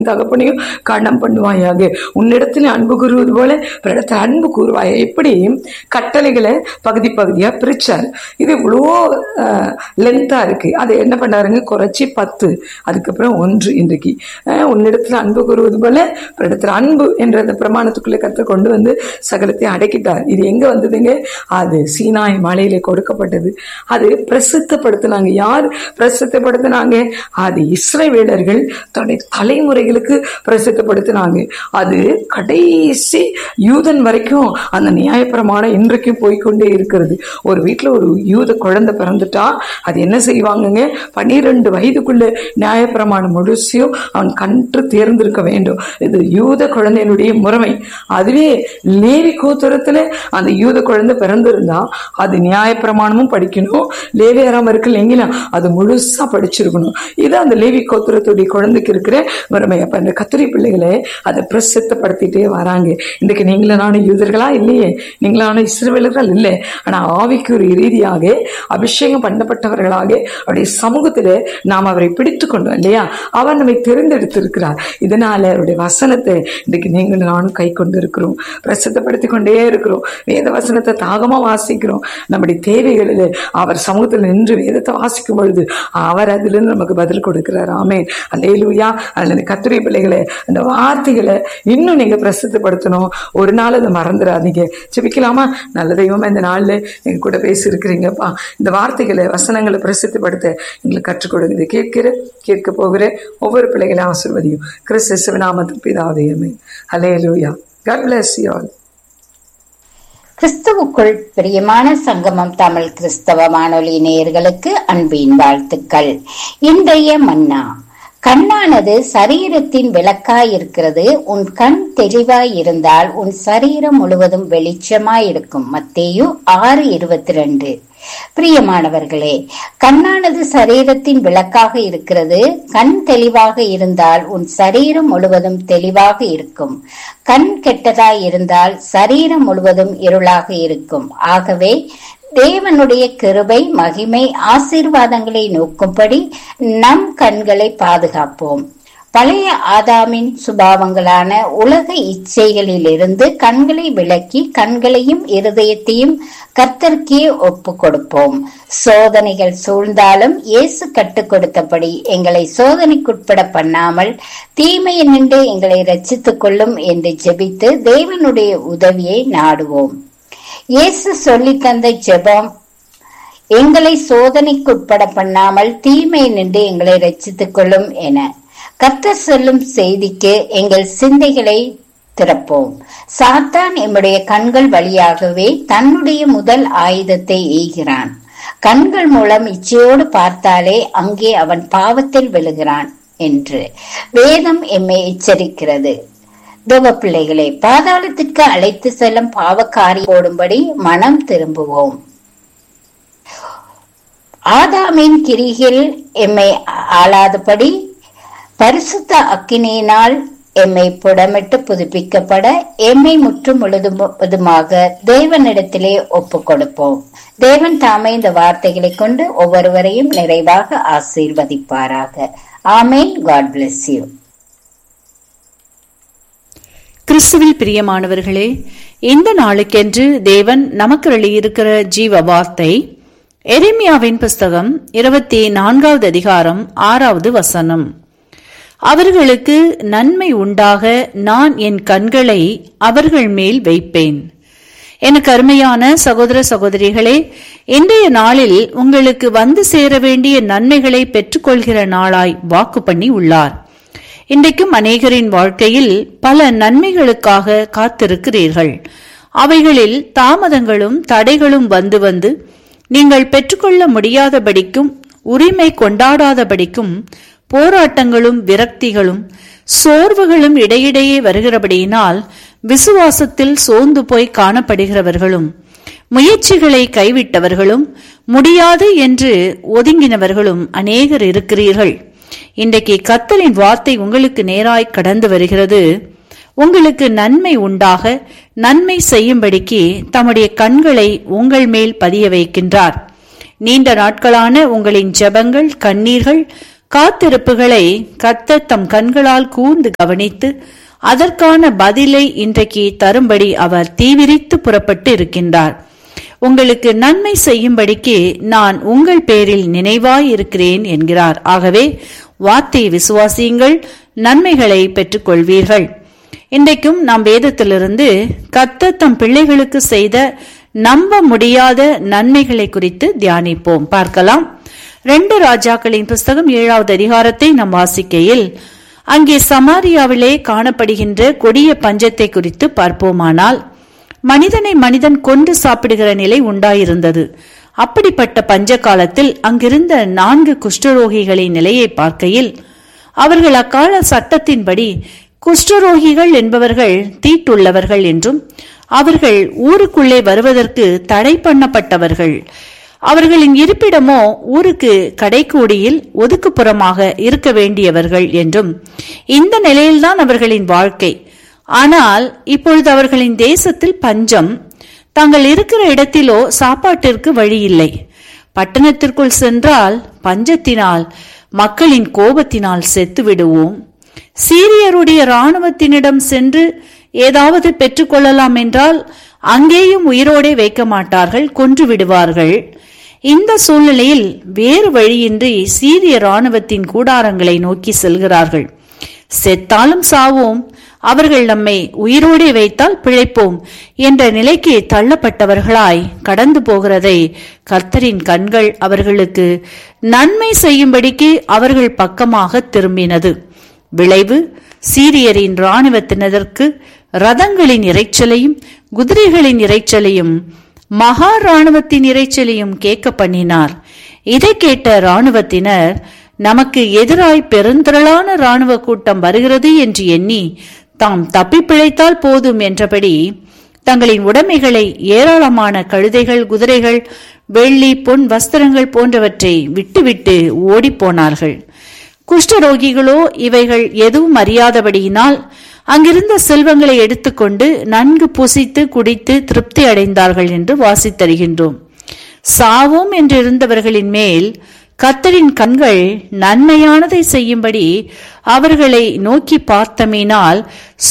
தகப்பனையும் கண்ணம் பண்ணுவாயாக உன்னிடத்தில் அன்பு கூறுவது போல பிறடத்தில் அன்பு கூறுவாயா எப்படி கட்டளைகளை பகுதி பகுதியா பிரிச்சார் இது இவ்வளோ லென்த்தா இருக்கு அதை என்ன பண்ணாருங்க குறைச்சி பத்து அதுக்கப்புறம் ஒன்று இன்றைக்கு அஹ், உன்னிடத்தில் அன்பு கூறுவது போல பிறடத்தில் அன்பு என்ற அந்த பிரமாணத்துக்குள்ளே கற்று கொண்டு வந்து சகலத்தை அடக்கிட்டார் இது எங்க வந்ததுங்க அது சீனாய் மலையிலே கொடுக்கப்பட்டது அது பிரசித்தப்படுத்தினாங்க யார் பிரசித்தப்படுத்தினாங்க அது இஸ்ரவேலர்கள் தன்னுடைய தலைமுறைகளுக்கு பிரசித்தப்படுத்தினாங்க அது கடைசி யூதன் வரைக்கும் அந்த நியாயப்பிரமாணம் இன்றைக்கும் போய்க்கொண்டே இருக்கிறது ஒரு வீட்டில் ஒரு யூத குழந்தை பிறந்துட்டா அது என்ன செய்வாங்கங்க பன்னிரெண்டு வயதுக்குள்ள நியாயப்பிரமாணம் முழுசையும் அவன் கன்று தேர்ந்திருக்க வேண்டும் இது யூத குழந்தையினுடைய முறைமை அதுவே லேவி கோத்திரத்துல அந்த யூத குழந்தை பிறந்திருந்தா அது நியாயப்பிரமாணமும் படிக்கணும் லேவியராம இருக்கல எங்கிலும் அது முழுசா படிச்சிருக்கணும் இது அந்த லேவி கோத்திரத்துடைய குழந்தைக்கு இருக்கிற முறைமை அப்ப இந்த கத்திரி பிள்ளைகளை அதை பிரசித்தப்படுத்திட்டே வராங்க இன்றைக்கு நீங்களும் நானும் யூதர்களா இல்லையே நீங்களான இஸ்ரவேலர்கள் இல்லை ஆனா ஆவிக்குரிய ரீதியாக அபிஷேகம் பண்ணப்பட்டவர்களாக அவருடைய சமூகத்திலே நாம் அவரை பிடித்து கொண்டோம் இல்லையா அவர் நம்மை தெரிந்தெடுத்திருக்கிறார் இதனால அவருடைய வசனத்தை இன்றைக்கு நீங்களும் நானும் கை கொண்டு இருக்கிறோம் பிரசித்தப்படுத்தி கொண்டே இருக்கிறோம் வேத வசனத்தை தாகமா வாசிக்கிறோம் நம்முடைய தேவைகளில் அவர் சமூகத்தில் நின்று வேதத்தை வாசிக்கும் பொழுது அவர் அதிலிருந்து நமக்கு பதில் கொடுக்கிறார் ஆமே அல்லேலூயா அல்லது கத்துரை பிள்ளைகளை அந்த வார்த்தைகளை இன்னும் நீங்க பிரசித்தப்படுத்தணும் ஒரு நாள் அதை மறந்துடாதீங்க ஜெபிக்கலாமா நல்ல தெய்வமா இந்த நாள்ல எங்க கூட பேசி இருக்கிறீங்கப்பா இந்த வார்த்தைகளை வசனங்களை பிரசித்தப்படுத்த எங்களுக்கு கற்றுக் கொடுங்க கேட்கிற கேட்க போகிற ஒவ்வொரு பிள்ளைகளையும் ஆசிர்வதியும் கிறிஸ்து சிவநாமத்து பிதாவையுமே ஹalleluya God bless you all கிறிஸ்துவுக்குள் பிரியமான சங்கமம் தமிழ் கிறிஸ்தவ வானொலி நேயர்களுக்கு அன்பின் வாழ்த்துக்கள் இன்றைய மன்னா கண்ணானது சரீரத்தின் விளக்காய் இருக்கிறது உன் கண் தெளிவாய் இருந்தால் உன் சரீரம் முழுவதும் வெளிச்சமாய் இருக்கும் மத்தேயு ஆறு இருபத்தி ரெண்டு பிரியமானவர்களே கண்ணானது சரீரத்தின் விளக்காக இருக்கிறது கண் தெளிவாக இருந்தால் உன் சரீரம் முழுவதும் தெளிவாக இருக்கும் கண் கெட்டதாய் இருந்தால் சரீரம் முழுவதும் இருளாக இருக்கும் ஆகவே தேவனுடைய கிருபை மகிமை ஆசீர்வாதங்களை நோக்கும்படி நம் கண்களை பாதுகாப்போம் பழைய ஆதாமின் சுபாவங்களான உலக இச்சைகளிலிருந்து கண்களை விலக்கி கண்களையும் இருதயத்தையும் கர்த்தர்க்கே ஒப்பு கொடுப்போம் சோதனைகள் சூழ்ந்தாலும் இயேசு கட்டுக் கொடுத்தபடி எங்களை சோதனைக்குட்பட பண்ணாமல் தீமையை நின்று எங்களை ரட்சித்துக் கொள்ளும் என்று ஜெபித்து தேவனுடைய உதவியை நாடுவோம் இயேசு சொல்லி தந்த ஜெபம் எங்களை சோதனைக்குட்பட பண்ணாமல் தீமை நின்று எங்களை ரட்சித்துக் கொள்ளும் என கர்த்தர் சொல்லும் செய்திக்கு எங்கள் சிந்தைகளை திறப்போம் சாத்தான் எம்முடைய கண்கள் வழியாகவே தன்னுடைய முதல் ஆயுதத்தை எய்கிறான் கண்கள் மூலம் இச்சையோடு பார்த்தாலே அங்கே அவன் பாவத்தில் விழுகிறான் என்று வேதம் எம்மை எச்சரிக்கிறது தேவ பிள்ளைகளை பாதாளத்திற்கு அழைத்து செல்லும் பாவக்காரி போடும்படி மனம் திரும்புவோம் ஆதாமின் கிரியில் எம்மை ஆளாதபடி பரிசுத்த அக்கினியினால் எம்மை புடமிட்டு புதுப்பிக்கப்பட எம்மை முற்றும் முழுதுமாக தேவனிடத்திலே ஒப்பு கொடுப்போம் தேவன் தாமே இந்த வார்த்தைகளை கொண்டு ஒவ்வொருவரையும் நிறைவாக ஆசீர்வதிப்பாராக ஆமேன் காட் பிளஸ் யூ கிறிஸ்துவில் பிரியமானவர்களே இந்த நாளுக்கென்று தேவன் நமக்கு எழுதியிருக்கிற ஜீவ வார்த்தை எரேமியாவின் புஸ்தகம் இருபத்தி நான்காவது அதிகாரம் ஆறாவது வசனம் அவர்களுக்கு நன்மை உண்டாக நான் என் கண்களை அவர்கள் மேல் வைப்பேன் எனக்கு அருமையான சகோதர சகோதரிகளே இன்றைய நாளில் உங்களுக்கு வந்து சேர வேண்டிய நன்மைகளை பெற்றுக்கொள்கிற நாளாய் வாக்கு பண்ணி உள்ளார் இன்றைக்கும் அநேகரின் வாழ்க்கையில் பல நன்மைகளுக்காக காத்திருக்கிறீர்கள் அவைகளில் தாமதங்களும் தடைகளும் வந்து வந்து நீங்கள் பெற்றுக்கொள்ள முடியாதபடிக்கும் உரிமை கொண்டாடாதபடிக்கும் போராட்டங்களும் விரக்திகளும் சோர்வுகளும் இடையிடையே வருகிறபடியினால் விசுவாசத்தில் சோர்ந்து போய் காணப்படுகிறவர்களும் முயற்சிகளை கைவிட்டவர்களும் முடியாது என்று ஒதுங்கினவர்களும் அநேகர் இருக்கிறீர்கள் இன்றைக்கு கத்தலின் வார்த்தை உங்களுக்கு நேராய் கடந்து வருகிறது உங்களுக்கு நன்மை உண்டாக நன்மை செய்யும்படிக்கு தம்முடைய கண்களை உங்கள் மேல் பதிய வைக்கின்றார் நீண்ட நாட்களான உங்களின் ஜெபங்கள் கண்ணீர்கள் காத்திருப்புகளை கத்த தம் கண்களால் கூர்ந்து கவனித்து அதற்கான பதிலை இன்றைக்கு தரும்படி அவர் தீவிரித்து புறப்பட்டு இருக்கின்றார் உங்களுக்கு நன்மை செய்யும்படிக்கு நான் உங்கள் பேரில் நினைவாய் இருக்கிறேன் என்கிறார் ஆகவே வார்த்தை விசுவாசியுங்கள் நன்மைகளை பெற்றுக்கொள்வீர்கள் இன்றைக்கும் நாம் வேதத்திலிருந்து கத்த தம் பிள்ளைகளுக்கு செய்த நம்ப முடியாத நன்மைகளை குறித்து தியானிப்போம் பார்க்கலாம் ரெண்டு ராஜாக்களின் புஸ்தகம் ஏழாவது அதிகாரத்தை நாம் வாசிக்கையில் அங்கே சமாரியாவிலே காணப்படுகின்ற கொடிய பஞ்சத்தை குறித்து பார்ப்போமானால் மனிதனை மனிதன் கொண்டு சாப்பிடுகிற நிலை உண்டாயிருந்தது அப்படிப்பட்ட பஞ்ச காலத்தில் அங்கிருந்த நான்கு குஷ்டரோகிகளின் நிலையை பார்க்கையில் அவர்கள் அக்கால சட்டத்தின்படி குஷ்டரோகிகள் என்பவர்கள் தீட்டுள்ளவர்கள் என்றும் அவர்கள் ஊருக்குள்ளே வருவதற்கு தடை பண்ணப்பட்டவர்கள் அவர்களின் இருப்பிடமோ ஊருக்கு கடைக்கூடியில் ஒதுக்குப்புறமாக இருக்க வேண்டியவர்கள் என்றும் இந்த நிலையில்தான் அவர்களின் வாழ்க்கை ஆனால் இப்பொழுது அவர்களின் தேசத்தில் பஞ்சம் தாங்கள் இருக்கிற இடத்திலோ சாப்பாட்டிற்கு வழி இல்லை பட்டணத்திற்குள் சென்றால் பஞ்சத்தினால் மக்களின் கோபத்தினால் செத்து விடுவோம் சீரியருடைய இராணுவத்தினிடம் சென்று ஏதாவது பெற்றுக்கொள்ளலாம் என்றால் அங்கேயும் உயிரோடே வைக்க மாட்டார்கள் கொன்று விடுவார்கள் இந்த சூழ்நிலையில் வேறு வழியின்றி சீரிய இராணுவத்தின் கூடாரங்களை நோக்கி செல்கிறார்கள் செத்தாலும் சாவோம் அவர்கள் நம்மை உயிரோடே வைத்தால் பிழைப்போம் என்ற நிலைக்கு தள்ளப்பட்டவர்களாய் கடந்து போகிறதை கர்த்தரின் கண்கள் அவர்களுக்கு நன்மை செய்யும்படிக்கு அவர்கள் பக்கமாக திரும்பினது விளைவு சீரியரின் இராணுவத்தினருக்கு ரதங்களின் இறைச்சலையும் குதிரைகளின் இறைச்சலையும் மகா ராணுவத்தின் இறைச்சலையும் கேட்க பண்ணினார் இதை கேட்ட ராணுவத்தினர் நமக்கு எதிராய் பெருந்திரளான ராணுவ கூட்டம் வருகிறது என்று எண்ணி தாம் தப்பி பிழைத்தால் போதும் என்றபடி தங்களின் உடைமைகளை ஏராளமான கழுதைகள் குதிரைகள் வெள்ளி பொன் வஸ்திரங்கள் போன்றவற்றை விட்டுவிட்டு ஓடிப்போனார்கள் குஷ்டரோகிகளோ இவைகள் எதுவும் அறியாதபடியினால் அங்கிருந்த செல்வங்களை எடுத்துக்கொண்டு நன்கு புசித்து குடித்து திருப்தி அடைந்தார்கள் என்று வாசித்தருகின்றோம் சாவோம் என்றிருந்தவர்களின் மேல் கத்தரின் கண்கள் நன்மையானதை செய்யும்படி அவர்களை நோக்கி பார்த்தமினால்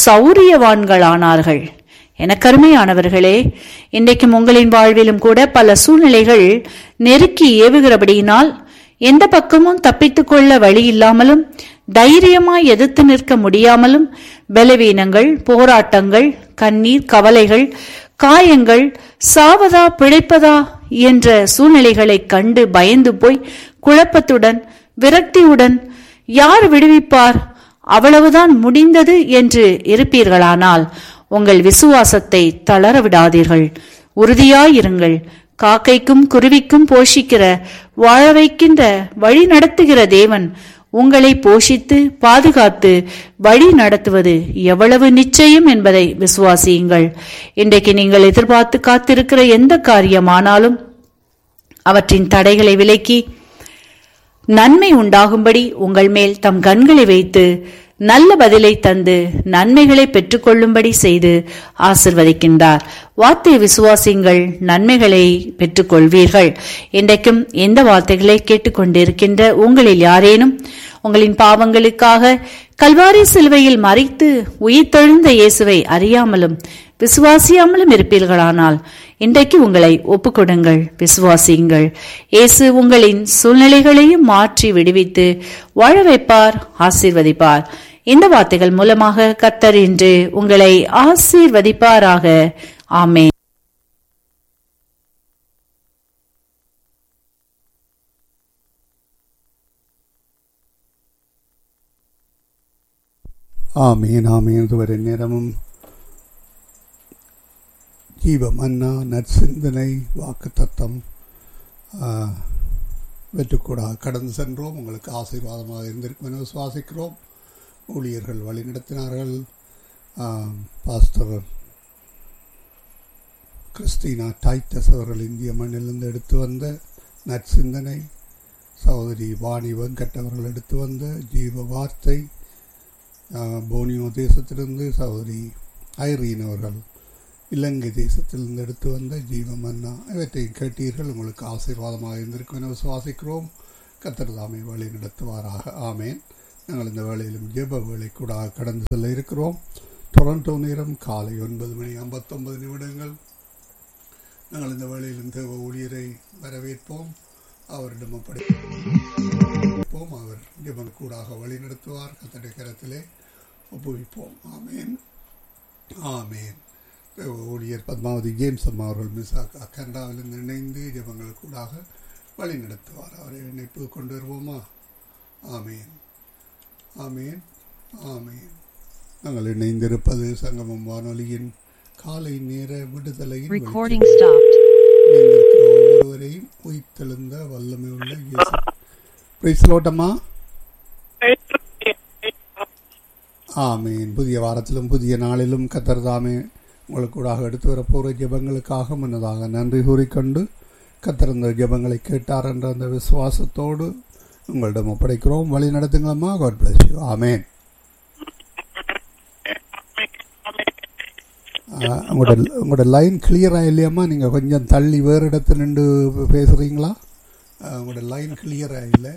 சௌரியவான்களானார்கள் என கருமையானவர்களே இன்றைக்கும் உங்களின் வாழ்விலும் கூட பல சூழ்நிலைகள் நெருக்கி ஏவுகிறபடியினால் எந்த பக்கமும் தப்பித்துக் கொள்ள வழி இல்லாமலும் தைரியமாய் எதிர்த்து நிற்க முடியாமலும் பலவீனங்கள் போராட்டங்கள் கண்ணீர் கவலைகள் காயங்கள் சாவதா பிழைப்பதா என்ற சூழ்நிலைகளை கண்டு பயந்து போய் குழப்பத்துடன் விரக்தியுடன் யார் விடுவிப்பார் அவ்வளவுதான் முடிந்தது என்று இருப்பீர்களானால் உங்கள் விசுவாசத்தை தளர விடாதீர்கள் உறுதியாயிருங்கள் காக்கைக்கும் குருவிக்கும் போஷிக்கிற வாழ வைக்கின்ற வழி நடத்துகிற தேவன் உங்களை போஷித்து பாதுகாத்து வழி நடத்துவது எவ்வளவு நிச்சயம் என்பதை விசுவாசியுங்கள் இன்றைக்கு நீங்கள் எதிர்பார்த்து காத்திருக்கிற எந்த காரியமானாலும் அவற்றின் தடைகளை விலக்கி நன்மை உண்டாகும்படி உங்கள் மேல் தம் கண்களை வைத்து நல்ல பதிலை தந்து நன்மைகளை பெற்றுக்கொள்ளும்படி செய்து ஆசிர்வதிக்கின்றார் வார்த்தை விசுவாசிங்கள் நன்மைகளை பெற்றுக்கொள்வீர்கள் இன்றைக்கும் எந்த வார்த்தைகளை கேட்டுக்கொண்டிருக்கின்ற உங்களில் யாரேனும் உங்களின் பாவங்களுக்காக கல்வாரி சிலுவையில் மறைத்து உயிர்த்தெழுந்த இயேசுவை அறியாமலும் விசுவாசியாமலும் இருப்பீர்களானால் இன்றைக்கு உங்களை ஒப்புக்கொடுங்கள் விசுவாசியுங்கள் இயேசு உங்களின் சூழ்நிலைகளையும் மாற்றி விடுவித்து வாழ வைப்பார் ஆசீர்வதிப்பார் இந்த வார்த்தைகள் மூலமாக கத்தர் இன்று உங்களை ஆசீர்வதிப்பாராக ஆமே ஆமீன் ஆமீன் இதுவரை நேரமும் ஜீவ மன்னா நற்சிந்தனை வாக்கு தத்தம் வெற்றுக்கூடா கடந்து சென்றோம் உங்களுக்கு ஆசீர்வாதமாக இருந்திருக்கும் என விசுவாசிக்கிறோம் ஊழியர்கள் வழிநடத்தினார்கள் பாஸ்டர் கிறிஸ்டினா டைட்டஸ் அவர்கள் இந்திய மண்ணிலிருந்து எடுத்து வந்த நற்சிந்தனை சகோதரி வாணி வெங்கட் அவர்கள் எடுத்து வந்த ஜீவ வார்த்தை போனியோ தேசத்திலிருந்து சகோதரி ஐரீன் அவர்கள் இலங்கை தேசத்திலிருந்து எடுத்து வந்த ஜீவமன்னா இவற்றை கேட்டீர்கள் உங்களுக்கு ஆசீர்வாதமாக இருந்திருக்கும் என விசுவாசிக்கிறோம் கத்தர் தாமே வழி நடத்துவாராக ஆமேன் நாங்கள் இந்த வேளையிலும் ஜெப வேலை கூட கடந்து செல்ல இருக்கிறோம் டொரண்டோ நேரம் காலை ஒன்பது மணி ஐம்பத்தொன்பது நிமிடங்கள் நாங்கள் இந்த வேளையிலும் தேவ ஊழியரை வரவேற்போம் அவரிடம் ஒப்படைப்போம் அவர் ஜெபம் கூடாக வழி நடத்துவார் கத்தடை கரத்திலே ஒப்புவிப்போம் ஆமேன் ஆமேன் தேவ ஊழியர் பத்மாவதி ஜேம்ஸ் அம்மா அவர்கள் மிஸ் கனடாவிலிருந்து இணைந்து ஜெபங்கள் கூடாக வழி நடத்துவார் அவரை இணைப்பு கொண்டு வருவோமா ஆமேன் ஆமேன் ஆமேன் நாங்கள் இணைந்திருப்பது சங்கமம் வானொலியின் காலை நேர விடுதலையின் Recording stopped. இணைந்திருக்கிற ஒவ்வொருவரையும் உயிர்த்தெழுந்த வல்லமை உள்ள இயேசு பிரைஸ்லோட்டமா ஆமீன் புதிய வாரத்திலும் புதிய நாளிலும் கத்தர் தாமே உங்களுக்கு கூட எடுத்து வரப்போகிற ஜெபங்களுக்காக முன்னதாக நன்றி கூறிக்கொண்டு கத்தர் இந்த ஜெபங்களை கேட்டார் என்ற அந்த விசுவாசத்தோடு உங்களிடம் ஒப்படைக்கிறோம் வழி நடத்துங்களம்மா காட் பிளஸ் யூ ஆமேன் ஆ, உங்களோட உங்களோட லைன் கிளியராக இல்லையாம்மா நீங்கள் கொஞ்சம் தள்ளி வேறு இடத்துல நின்று பேசுகிறீங்களா ஆ, உங்களோட லைன் கிளியராக இல்லை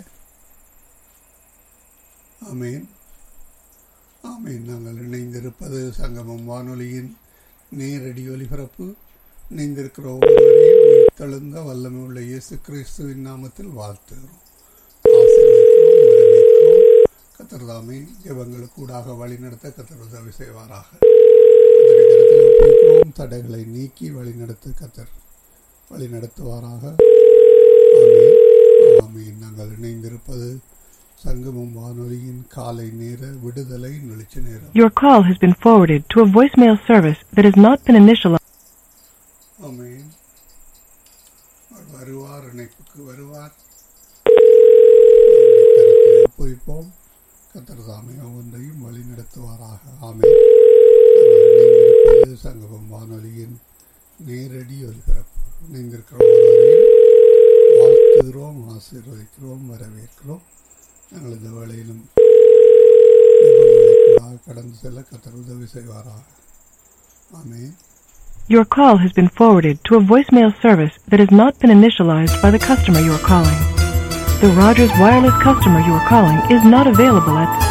ஆமேன் ஆமேன் நாங்கள் இணைந்திருப்பது சங்கமம் வானொலியின் நேரடி ஒலிபரப்பு இணைந்திருக்கிற ஒவ்வொருவரையும் உயிர்த்தெழுந்த வல்லமை உள்ள இயேசு கிறிஸ்துவின் நாமத்தில் வாழ்த்துகிறோம் ஆசீர்வதிக்கிறோம், வரவேற்கிறோம். கர்த்தர் தாமே ஜெபங்களுக்கு கூடாக வழிநடத்த கத்தர் உதவி செய்வாராக கர்த்தருடைய கரத்தில் ஒப்புவிக்கிறோம். தடைகளை நீக்கி வழிநடத்த கத்தர் வழி நடத்துவாராக ஆமீன் ஆமீன் நாங்கள் இணைந்திருப்பது சங்கமம் வானொலியின் காலை நேர விடுதலை நிகழ்ச்சி நேரம் Your call has been forwarded to a voicemail service that has not been initialized. ஆமீன் அவர் வருவார் இணைப்புக்கு வருவார் கருத்தில் ஒப்புவிப்போம் கத்தர் தாமே ஒவ்வொன்றையும் வழி நடத்துவாராக ஆமீன் நாங்கள் இணைந்திருப்பது சங்கமம் வானொலியின் நேரடி ஒலிபரப்பு இணைந்திருக்கிற ஒவ்வொருவரையும் வாழ்த்துகிறோம் ஆசீர்வதிக்கிறோம் வரவேற்கிறோம் நாங்கள் இந்த வேளையிலும் ஜெபங்களுக்குள்ளாக கடந்து செல்ல கத்தர் உதவி செய்வாராக ஆமீன் Your call has been forwarded to a voicemail service that has not been initialized by the customer you are calling. The Rogers Wireless customer you are calling is not available at